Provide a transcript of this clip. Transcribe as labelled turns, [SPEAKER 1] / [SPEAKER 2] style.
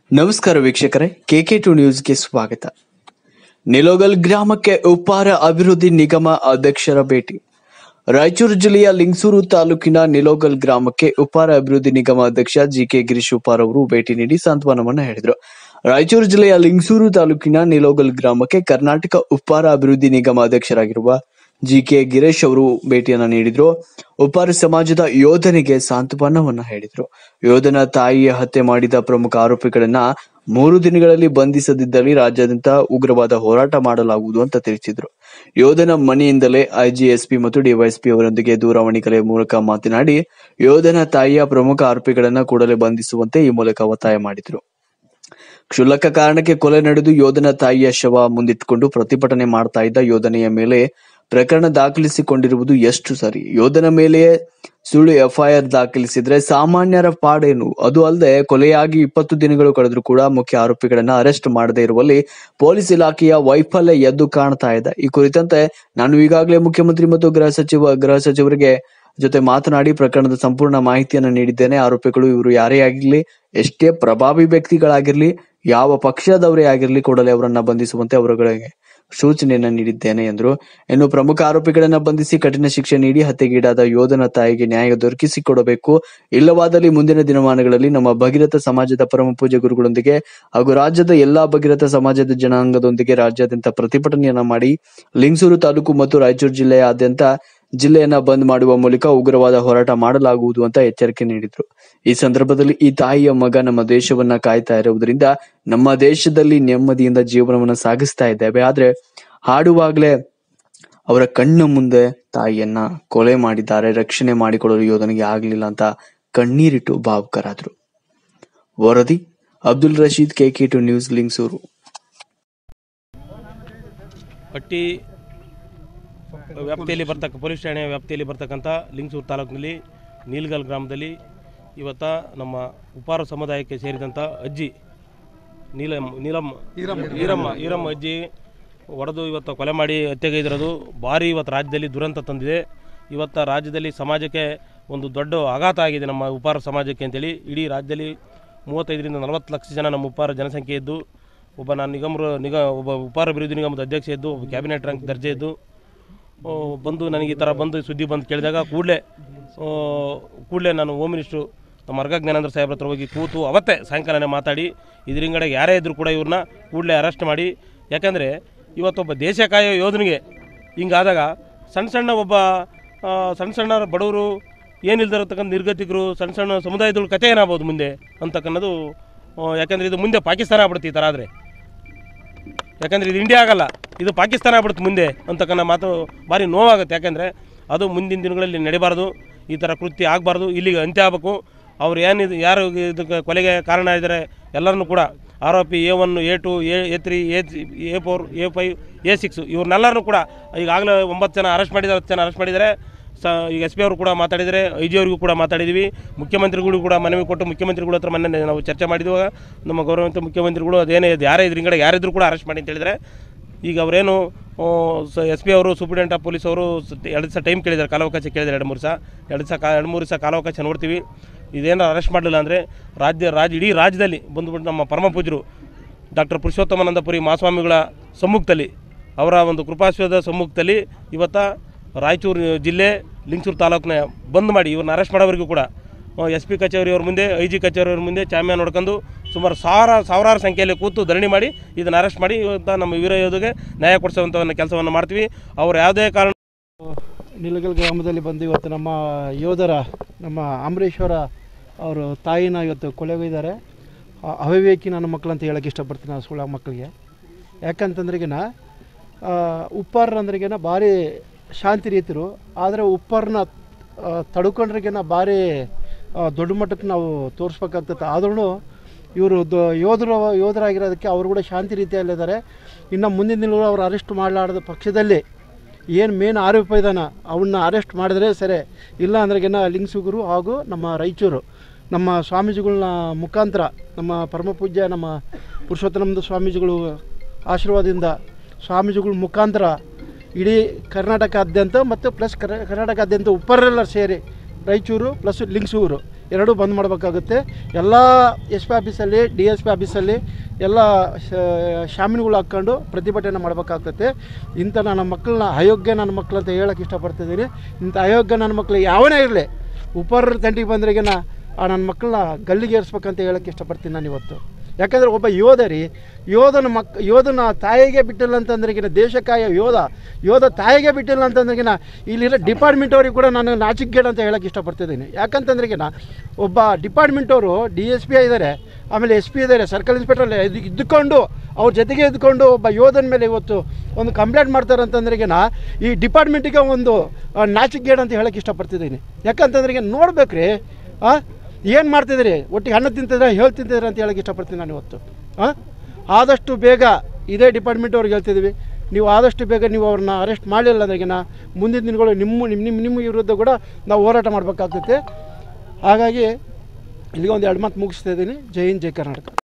[SPEAKER 1] ನಮಸ್ಕಾರ ವೀಕ್ಷಕರೇ K K to ನ್ಯೂಸ್ಗೆ ಸ್ವಾಗತ ನಿಲೋಗಲ್ ಗ್ರಾಮಕ್ಕೆ ಉಪ್ಪಾರ ಅಭಿವೃದ್ಧಿ ನಿಗಮ ಅಧ್ಯಕ್ಷರ ಭೇಟಿ ರಾಯಚೂರು ಜಿಲ್ಲೆಯ ಲಿಂಗಸೂರು ತಾಲೂಕಿನ ನಿಲೋಗಲ್ ಗ್ರಾಮಕ್ಕೆ ಉಪ್ಪಾರ ಅಭಿವೃದ್ಧಿ ನಿಗಮ ಅಧ್ಯಕ್ಷ ಜಿ ಕೆ ಗಿರೀಶ್ ಉಪ್ಪಾರ್ ಅವರು ಭೇಟಿ ನೀಡಿ ಸಾಂತ್ವನವನ್ನ ಹೇಳಿದರು ರಾಯಚೂರು ಜಿಲ್ಲೆಯ ಲಿಂಗಸೂರು ತಾಲೂಕಿನ ನಿಲೋಗಲ್ ಗ್ರಾಮಕ್ಕೆ ಕರ್ನಾಟಕ ಉಪ್ಪಾರ ಅಭಿವೃದ್ಧಿ ನಿಗಮ ಅಧ್ಯಕ್ಷರಾಗಿರುವ ಜಿ ಕೆ ಗಿರೀಶ್ ಅವರು ಭೇಟಿಯನ್ನ ನೀಡಿದ್ರು ಉಪ್ಪಾರ ಸಮಾಜದ ಯೋಧನಿಗೆ ಸಾಂತ್ವನವನ್ನ ಹೇಳಿದ್ರು ಯೋಧನ ತಾಯಿಯ ಹತ್ಯೆ ಮಾಡಿದ ಪ್ರಮುಖ ಆರೋಪಿಗಳನ್ನ ಮೂರು ದಿನಗಳಲ್ಲಿ ಬಂಧಿಸದಿದ್ದಲ್ಲಿ ರಾಜ್ಯಾದ್ಯಂತ ಉಗ್ರವಾದ ಹೋರಾಟ ಮಾಡಲಾಗುವುದು ಅಂತ ತಿಳಿಸಿದ್ರು ಯೋಧನ ಮನೆಯಿಂದಲೇ ಐಜಿಎಸ್ಪಿ ಮತ್ತು ಡಿವೈಎಸ್ಪಿ ಅವರೊಂದಿಗೆ ದೂರವಾಣಿ ಕರೆ ಮೂಲಕ ಮಾತನಾಡಿ ಯೋಧನ ತಾಯಿಯ ಪ್ರಮುಖ ಆರೋಪಿಗಳನ್ನ ಕೂಡಲೇ ಬಂಧಿಸುವಂತೆ ಈ ಮೂಲಕ ಒತ್ತಾಯ ಮಾಡಿದ್ರು ಕ್ಷುಲ್ಲಕ ಕಾರಣಕ್ಕೆ ಕೊಲೆ ನಡೆದು ಯೋಧನ ತಾಯಿಯ ಶವ ಮುಂದಿಟ್ಟುಕೊಂಡು ಪ್ರತಿಭಟನೆ ಮಾಡ್ತಾ ಇದ್ದ ಯೋಧನೆಯ ಮೇಲೆ ಪ್ರಕರಣ ದಾಖಲಿಸಿಕೊಂಡಿರುವುದು ಎಷ್ಟು ಸರಿ ಯೋಧನ ಮೇಲೆಯೇ ಸುಳ್ಳು ಎಫ್ಐಆರ್ ದಾಖಲಿಸಿದ್ರೆ ಸಾಮಾನ್ಯರ ಪಾಡೇನು ಅದು ಅಲ್ಲದೆ ಕೊಲೆಯಾಗಿ ಇಪ್ಪತ್ತು ದಿನಗಳು ಕಳೆದ್ರೂ ಕೂಡ ಮುಖ್ಯ ಆರೋಪಿಗಳನ್ನ ಅರೆಸ್ಟ್ ಮಾಡದೇ ಇರುವಲ್ಲಿ ಪೊಲೀಸ್ ಇಲಾಖೆಯ ವೈಫಲ್ಯ ಎದ್ದು ಕಾಣ್ತಾ ಇದೆ ಈ ಕುರಿತಂತೆ ನಾನು ಈಗಾಗಲೇ ಮುಖ್ಯಮಂತ್ರಿ ಮತ್ತು ಗೃಹ ಸಚಿವ ಗೃಹ ಸಚಿವರಿಗೆ ಜೊತೆ ಮಾತನಾಡಿ ಪ್ರಕರಣದ ಸಂಪೂರ್ಣ ಮಾಹಿತಿಯನ್ನು ನೀಡಿದ್ದೇನೆ ಆರೋಪಿಗಳು ಇವರು ಯಾರೇ ಆಗಿರ್ಲಿ ಎಷ್ಟೇ ಪ್ರಭಾವಿ ವ್ಯಕ್ತಿಗಳಾಗಿರ್ಲಿ ಯಾವ ಪಕ್ಷದವರೇ ಆಗಿರ್ಲಿ ಕೂಡಲೇ ಅವರನ್ನ ಬಂಧಿಸುವಂತೆ ಅವರುಗಳಿಗೆ ಸೂಚನೆಯನ್ನ ನೀಡಿದ್ದೇನೆ ಎಂದರು ಇನ್ನು ಪ್ರಮುಖ ಆರೋಪಿಗಳನ್ನ ಬಂಧಿಸಿ ಕಠಿಣ ಶಿಕ್ಷೆ ನೀಡಿ ಹತ್ಯೆಗೀಡಾದ ಯೋಧನ ತಾಯಿಗೆ ನ್ಯಾಯ ದೊರಕಿಸಿಕೊಡಬೇಕು ಇಲ್ಲವಾದಲ್ಲಿ ಮುಂದಿನ ದಿನಮಾನಗಳಲ್ಲಿ ನಮ್ಮ ಭಗೀರಥ ಸಮಾಜದ ಪರಮ ಪೂಜೆ ಗುರುಗಳೊಂದಿಗೆ ಹಾಗೂ ರಾಜ್ಯದ ಎಲ್ಲಾ ಭಗೀರಥ ಸಮಾಜದ ಜನಾಂಗದೊಂದಿಗೆ ರಾಜ್ಯಾದ್ಯಂತ ಪ್ರತಿಭಟನೆಯನ್ನ ಮಾಡಿ ಲಿಂಗಸೂರು ತಾಲೂಕು ಮತ್ತು ರಾಯಚೂರು ಜಿಲ್ಲೆಯಾದ್ಯಂತ ಜಿಲ್ಲೆಯನ್ನ ಬಂದ್ ಮಾಡುವ ಮೂಲಕ ಉಗ್ರವಾದ ಹೋರಾಟ ಮಾಡಲಾಗುವುದು ಅಂತ ಎಚ್ಚರಿಕೆ ನೀಡಿದ್ರು ಈ ಸಂದರ್ಭದಲ್ಲಿ ಈ ತಾಯಿಯ ಮಗ ನಮ್ಮ ದೇಶವನ್ನ ಕಾಯ್ತಾ ಇರುವುದರಿಂದ ನಮ್ಮ ದೇಶದಲ್ಲಿ ನೆಮ್ಮದಿಯಿಂದ ಜೀವನವನ್ನ ಸಾಗಿಸ್ತಾ ಇದ್ದೇವೆ ಆದ್ರೆ ಹಾಡುವಾಗ್ಲೇ ಅವರ ಕಣ್ಣ ಮುಂದೆ ತಾಯಿಯನ್ನ ಕೊಲೆ ಮಾಡಿದ್ದಾರೆ ರಕ್ಷಣೆ ಮಾಡಿಕೊಡಲು ಯೋಧನಿಗೆ ಆಗ್ಲಿಲ್ಲ ಅಂತ ಕಣ್ಣೀರಿಟ್ಟು ಭಾವುಕರಾದ್ರು ವರದಿ Abdul Rashid KK two news Lingsugur
[SPEAKER 2] ಪಟ್ಟಿ ವ್ಯಾಪ್ತಿಯಲ್ಲಿ ಬರ್ತಕ್ಕ ಪೊಲೀಸ್ ಠಾಣೆ ವ್ಯಾಪ್ತಿಯಲ್ಲಿ ಬರ್ತಕ್ಕಂಥ ಲಿಂಗಸೂರು ತಾಲೂಕಿನಲ್ಲಿ ನೀಲ್ಗಲ್ ಗ್ರಾಮದಲ್ಲಿ ಇವತ್ತ ನಮ್ಮ ಉಪಾರ ಸಮುದಾಯಕ್ಕೆ ಸೇರಿದಂಥ ಅಜ್ಜಿ ನೀಲಮ್ ನೀಲಮ್ಮ ಈರಮ್ಮ ಈರಮ್ಮ ಅಜ್ಜಿ ಹೊಡೆದು ಇವತ್ತು ಕೊಲೆ ಮಾಡಿ ಹತ್ಯೆಗೈದಿರೋದು ಭಾರಿ ಇವತ್ತು ರಾಜ್ಯದಲ್ಲಿ ದುರಂತ ತಂದಿದೆ ಇವತ್ತು ರಾಜ್ಯದಲ್ಲಿ ಸಮಾಜಕ್ಕೆ ಒಂದು ದೊಡ್ಡ ಆಘಾತ ಆಗಿದೆ ನಮ್ಮ ಉಪಾರ ಸಮಾಜಕ್ಕೆ ಅಂತೇಳಿ ಇಡೀ ರಾಜ್ಯದಲ್ಲಿ ಮೂವತ್ತೈದರಿಂದ ನಲವತ್ತು ಲಕ್ಷ ಜನ ನಮ್ಮ ಉಪಾರ ಜನಸಂಖ್ಯೆ ಇದ್ದು ಒಬ್ಬ ನಾನು ನಿಗಮರು ನಿಗ ಒಬ್ಬ ಉಪಾರ ಅಭಿವೃದ್ಧಿ ನಿಗಮದ ಅಧ್ಯಕ್ಷ ಇದ್ದು ಒಬ್ಬ ಕ್ಯಾಬಿನೆಟ್ ರ್ಯಾಂಕ್ ದರ್ಜೆ ಇದ್ದು ಆ, ಬಂದು ನನಗೆ ಈ ಥರ ಬಂದು ಸುದ್ದಿ ಬಂದು ಕೇಳಿದಾಗ ಕೂಡಲೇ ಕೂಡಲೇ ನಾನು ಹೋಮ್ ಮಿನಿಸ್ಟ್ರು ನಮ್ಮ ಅರ್ಗ ಜ್ಞಾನೇಂದ್ರ ಸಾಹೇಬ್ರ ಹತ್ರ ಹೋಗಿ ಕೂತು ಅವತ್ತೇ ಸಾಯಂಕಾಲನೇ ಮಾತಾಡಿ ಇದರಿಂಗಡೆ ಯಾರೇ ಇದ್ದರೂ ಕೂಡ ಇವ್ರನ್ನ ಕೂಡಲೇ ಅರೆಸ್ಟ್ ಮಾಡಿ ಯಾಕಂದರೆ ಇವತ್ತೊಬ್ಬ ದೇಶ ಕಾಯೋ ಯೋಧನಿಗೆ ಹಿಂಗಾದಾಗ ಸಣ್ಣ ಸಣ್ಣ ಒಬ್ಬ ಆ, ಸಣ್ಣ ಸಣ್ಣ ಬಡವರು ಏನಿಲ್ದಿರತಕ್ಕಂಥ ನಿರ್ಗತಿಕರು ಸಣ್ಣ ಸಣ್ಣ ಸಮುದಾಯದವ್ರ ಕಥೆ ಏನಾಗ್ಬೋದು ಮುಂದೆ ಅಂತಕ್ಕನ್ನೋದು ಆ, ಯಾಕಂದರೆ ಇದು ಮುಂದೆ ಪಾಕಿಸ್ತಾನ ಆಗ್ಬಿಡುತ್ತೆ ಈ ಥರ ಆದರೆ ಯಾಕಂದರೆ ಇದು ಇಂಡಿಯಾ ಆಗಲ್ಲ ಇದು ಪಾಕಿಸ್ತಾನ ಆಗ್ಬಿಡುತ್ತೆ ಮುಂದೆ ಅಂತಕ್ಕನ್ನ ಮಾತು ಭಾರಿ ನೋವಾಗುತ್ತೆ ಯಾಕಂದರೆ ಅದು ಮುಂದಿನ ದಿನಗಳಲ್ಲಿ ನಡಿಬಾರ್ದು ಈ ಥರ ಕೃತ್ಯ ಆಗಬಾರ್ದು ಇಲ್ಲಿಗೆ ಅಂತ್ಯ ಆಗಬೇಕು ಅವ್ರು ಏನಿದು ಯಾರು ಇದಕ್ಕೆ ಕೊಲೆಗೆ ಕಾರಣ ಇದ್ದಾರೆ ಎಲ್ಲರನ್ನೂ ಕೂಡ ಆರೋಪಿ A one A two A A three A A four A five A six ಇವ್ರನ್ನೆಲ್ಲರನ್ನೂ ಕೂಡ ಈಗಾಗಲೇ ಒಂಬತ್ತು ಜನ ಅರೆಸ್ಟ್ ಮಾಡಿದ್ದಾರೆ ಹತ್ತು ಜನ ಅರೆಸ್ಟ್ ಮಾಡಿದ್ದಾರೆ ಸ ಈಗ ಎಸ್ ಪಿ ಅವರು ಕೂಡ ಮಾತಾಡಿದರೆ ಐ ಜಿ ಅವರಿಗೂ ಕೂಡ ಮಾತಾಡಿದ್ದೀವಿ ಮುಖ್ಯಮಂತ್ರಿಗಳು ಕೂಡ ಮನವಿ ಕೊಟ್ಟು ಮುಖ್ಯಮಂತ್ರಿಗಳ ಹತ್ರ ಮೊನ್ನೆ ನಾವು ಚರ್ಚೆ ಮಾಡಿದ್ವಾಗ ನಮ್ಮ ಗೌರವಂತ ಮುಖ್ಯಮಂತ್ರಿಗಳು ಅದೇನೇ ಇದು ಯಾರೇ ಇದ್ರಿಂಗಡೆ ಯಾರಿದ್ರು ಕೂಡ ಅರೆಸ್ಟ್ ಮಾಡಿ ಅಂತ ಹೇಳಿದರೆ ಈಗ ಅವರೇನು ಎಸ್ ಪಿ ಅವರು ಸೂಪ್ರಿಡೆಂಟ್ ಆಫ್ ಪೊಲೀಸ್ ಅವರು ಸ- ಎರಡು ದಿವಸ ಟೈಮ್ ಕೇಳಿದ್ದಾರೆ ಕಾಲಾವಕಾಶ ಕೇಳಿದ್ದಾರೆ ಎರಡು ಮೂರು ದಿವಸ ಎರಡು ದಿವಸ ಕಾ ಎರಡು ಮೂರು ದಿವಸ ಕಾಲಾವಕಾಶ ನೋಡ್ತೀವಿ ಇದೇನಾರು ಅರೆಸ್ಟ್ ಮಾಡಲಿಲ್ಲ ಅಂದರೆ ರಾಜ್ಯ ರಾಜ್ಯ ಇಡೀ ರಾಜ್ಯದಲ್ಲಿ ಬಂದುಬಿಟ್ಟು ನಮ್ಮ ಪರಮ ಪೂಜ್ಯರು ಡಾಕ್ಟರ್ ಪುರುಷೋತ್ತಮಾನಂದಪುರಿ ಮಹಾಸ್ವಾಮಿಗಳ ಸಮ್ಮುಖದಲ್ಲಿ ಅವರ ಒಂದು ಕೃಪಾಶ್ವದ ಸಮ್ಮುಖದಲ್ಲಿ ಇವತ್ತ ರಾಯಚೂರು ಜಿಲ್ಲೆ ಲಿಂಗಸೂರು ತಾಲೂಕಿನ ಬಂದ್ ಮಾಡಿ ಇವ್ರನ್ನ ಅರೆಸ್ಟ್ ಮಾಡೋವರೆಗೂ ಕೂಡ ಎಸ್ ಪಿ ಕಚೇರಿಯವ್ರ ಮುಂದೆ ಐ ಜಿ ಕಚೇರಿಯವ್ರ ಮುಂದೆ ಚಾಮ್ಯ ನೋಡ್ಕೊಂಡು ಸುಮಾರು ಸಾವಿರ ಸಾವಿರಾರು ಸಂಖ್ಯೆಯಲ್ಲಿ ಕೂತು ಧರಣಿ ಮಾಡಿ ಇದನ್ನು ಅರೆಸ್ಟ್ ಮಾಡಿ ಇವತ್ತು ನಮ್ಮ ವೀರ ಯೋಧಗೆ ನ್ಯಾಯ ಕೊಡಿಸುವಂಥ ಒಂದು ಕೆಲಸವನ್ನು ಮಾಡ್ತೀವಿ ಅವ್ರು ಯಾವುದೇ ಕಾರಣ
[SPEAKER 3] ನಿಲಗಲ್ ಗ್ರಾಮದಲ್ಲಿ ಬಂದು ಇವತ್ತು ನಮ್ಮ ಯೋಧರ ನಮ್ಮ ಅಂಬರೀಶ್ವರ ಅವರು ತಾಯಿನ ಇವತ್ತು ಕೊಲೆಗೈದ್ದಾರೆ ಅ- ಅವಿವೇಕಿ ನನ್ನ ಮಕ್ಕಳು ಅಂತ ಹೇಳಕ್ಕೆ ಇಷ್ಟಪಡ್ತೀನಿ ಆ ಸುಳ್ಳ ಮಕ್ಕಳಿಗೆ ಯಾಕಂತಂದ್ರಿಗಿನ ಉಪ್ಪಾರ ಅಂದ್ರಿಗಿನ ಭಾರಿ ಶಾಂತಿ ರೀತಿರು ಆದರೆ ಉಪ್ಪಾರನ ತಡ್ಕೊಂಡ್ರಿಗಿನ ಭಾರಿ ಆ, ದೊಡ್ಡ ಮಟ್ಟಕ್ಕೆ ನಾವು ತೋರಿಸ್ಬೇಕಾಗ್ತದೆ ಆದ್ರೂ ಇವರು ದ ಯೋಧರು ಯೋಧರಾಗಿರೋದಕ್ಕೆ ಅವರು ಕೂಡ ಶಾಂತಿ ರೀತಿಯಲ್ಲಿದ್ದಾರೆ ಇನ್ನು ಮುಂದಿನ ದಿನಗಳು ಅವ್ರು ಅರೆಸ್ಟ್ ಮಾಡಲಾರ್ದ ಪಕ್ಷದಲ್ಲಿ ಏನು ಮೇನ್ ಆರೋಪ ಇದ್ದಾನ ಅವನ್ನ ಅರೆಸ್ಟ್ ಮಾಡಿದ್ರೆ ಸರಿ ಇಲ್ಲ ಅಂದ್ರೆಗಿನ ಲಿಂಗಸುಗರು ಹಾಗೂ ನಮ್ಮ ರಾಯಚೂರು ನಮ್ಮ ಸ್ವಾಮೀಜಿಗಳನ್ನ ಮುಖಾಂತರ ನಮ್ಮ ಪರಮ ಪೂಜ್ಯ ನಮ್ಮ ಪುರುಷೋತ್ತಮದ ಸ್ವಾಮೀಜಿಗಳು ಆಶೀರ್ವಾದದಿಂದ ಸ್ವಾಮೀಜಿಗಳ ಮುಖಾಂತರ ಇಡೀ ಕರ್ನಾಟಕಾದ್ಯಂತ ಮತ್ತು ಪ್ಲಸ್ ಕರ್ನಾಟಕಾದ್ಯಂತ ಉಪ್ಪರೆಲ್ಲ ಸೇರಿ ರಾಯಚೂರು ಪ್ಲಸ್ ಲಿಂಗಸೂರು ಎರಡೂ ಬಂದ್ ಮಾಡಬೇಕಾಗುತ್ತೆ ಎಲ್ಲ ಎಸ್ ಪಿ ಆಫೀಸಲ್ಲಿ ಡಿ ಎಸ್ ಪಿ ಆಫೀಸಲ್ಲಿ ಎಲ್ಲ ಶಾಮೀನುಗಳು ಹಾಕ್ಕೊಂಡು ಪ್ರತಿಭಟನೆ ಮಾಡಬೇಕಾಗ್ತೈತೆ ಇಂಥ ನನ್ನ ಮಕ್ಕಳನ್ನ ಅಯೋಗ್ಯ ನನ್ನ ಮಕ್ಕಳು ಅಂತ ಹೇಳೋಕ್ಕೆ ಇಷ್ಟಪಡ್ತಿದ್ದೀನಿ ಇಂಥ ಅಯೋಗ್ಯ ನನ್ನ ಮಕ್ಕಳು ಯಾವನೇ ಇರಲಿ ಉಪರ ತಂಡಿಗೆ ಬಂದ್ರಿಗೆನ ಆ ನನ್ನ ಮಕ್ಕಳನ್ನ ಗಲ್ಲಿಗೆ ಏರಿಸ್ಬೇಕಂತ ಹೇಳೋಕ್ಕೆ ಇಷ್ಟಪಡ್ತೀನಿ ನಾನು ಇವತ್ತು ಯಾಕಂದರೆ ಒಬ್ಬ ಯೋಧ ರೀ ಯೋಧನ ಮಕ್ ಯೋಧನ ತಾಯಿಗೆ ಬಿಟ್ಟಿಲ್ಲ ಅಂತಂದ್ರೆಗಿನ ದೇಶಕ್ಕಾಯ ಯೋಧ ಯೋಧ ತಾಯಿಗೆ ಬಿಟ್ಟಿಲ್ಲ ಅಂತಂದ್ರೆಗಿನ ಇಲ್ಲಿರೋ ಡಿಪಾರ್ಟ್ಮೆಂಟ್ ಅವ್ರಿಗೆ ಕೂಡ ನಾನು ನಾಚಿಕೆಗೇಡು ಅಂತ ಹೇಳೋಕ್ಕೆ ಇಷ್ಟಪಡ್ತಿದ್ದೀನಿ ಯಾಕಂತಂದ್ರೆಗಿನ ಒಬ್ಬ ಡಿಪಾರ್ಟ್ಮೆಂಟ್ ಅವರು ಡಿ ಎಸ್ ಪಿ ಇದ್ದಾರೆ ಆಮೇಲೆ ಎಸ್ ಪಿ ಇದ್ದಾರೆ ಸರ್ಕಲ್ ಇನ್ಸ್ಪೆಕ್ಟರ್ ಇದು ಇದ್ದುಕೊಂಡು ಅವ್ರ ಜೊತೆಗೆ ಇದ್ದುಕೊಂಡು ಒಬ್ಬ ಯೋಧನ ಮೇಲೆ ಇವತ್ತು ಒಂದು ಕಂಪ್ಲೇಂಟ್ ಮಾಡ್ತಾರೆ ಅಂತಂದ್ರೆಗಿನ ಈ ಡಿಪಾರ್ಟ್ಮೆಂಟಿಗೆ ಒಂದು ಆ, ನಾಚಿಕೆಗೇಡು ಅಂತ ಹೇಳೋಕ್ಕೆ ಇಷ್ಟಪಡ್ತಿದ್ದೀನಿ ಯಾಕಂತಂದ್ರೆಗೆ ನೋಡ್ಬೇಕ್ರಿ ಹಾಂ ಏನು ಮಾಡ್ತಿದ್ದೀರಿ ಒಟ್ಟಿಗೆ ಹಣ್ಣು ತಿಂತಿದ್ರೆ ಹೇಳಿ ತಿಂತಿದ್ರೆ ಅಂತ ಹೇಳಕ್ಕೆ ಇಷ್ಟಪಡ್ತೀನಿ ನಾನು ಇವತ್ತು ಹಾಂ ಆದಷ್ಟು ಬೇಗ ಇದೇ ಡಿಪಾರ್ಟ್ಮೆಂಟ್ ಅವ್ರಿಗೆ ಹೇಳ್ತಿದ್ದೀವಿ ನೀವು ಆದಷ್ಟು ಬೇಗ ನೀವು ಅವ್ರನ್ನ ಅರೆಸ್ಟ್ ಮಾಡಲಿಲ್ಲ ಅಂದ್ರೆಗಿನ ಮುಂದಿನ ದಿನಗಳು ನಿಮ್ಮ ನಿಮ್ಮ ನಿಮ್ಮ ನಿಮ್ಮ ವಿರುದ್ಧ ಕೂಡ ನಾವು ಹೋರಾಟ ಮಾಡಬೇಕಾಗ್ತೈತೆ ಹಾಗಾಗಿ ಇಲ್ಲಿಗೆ ಒಂದು ಎರಡು ಮಾತು ಮುಗಿಸ್ತಾ ಇದ್ದೀನಿ ಜೈ ಹಿಂದ್ ಜೈ ಕರ್ನಾಟಕ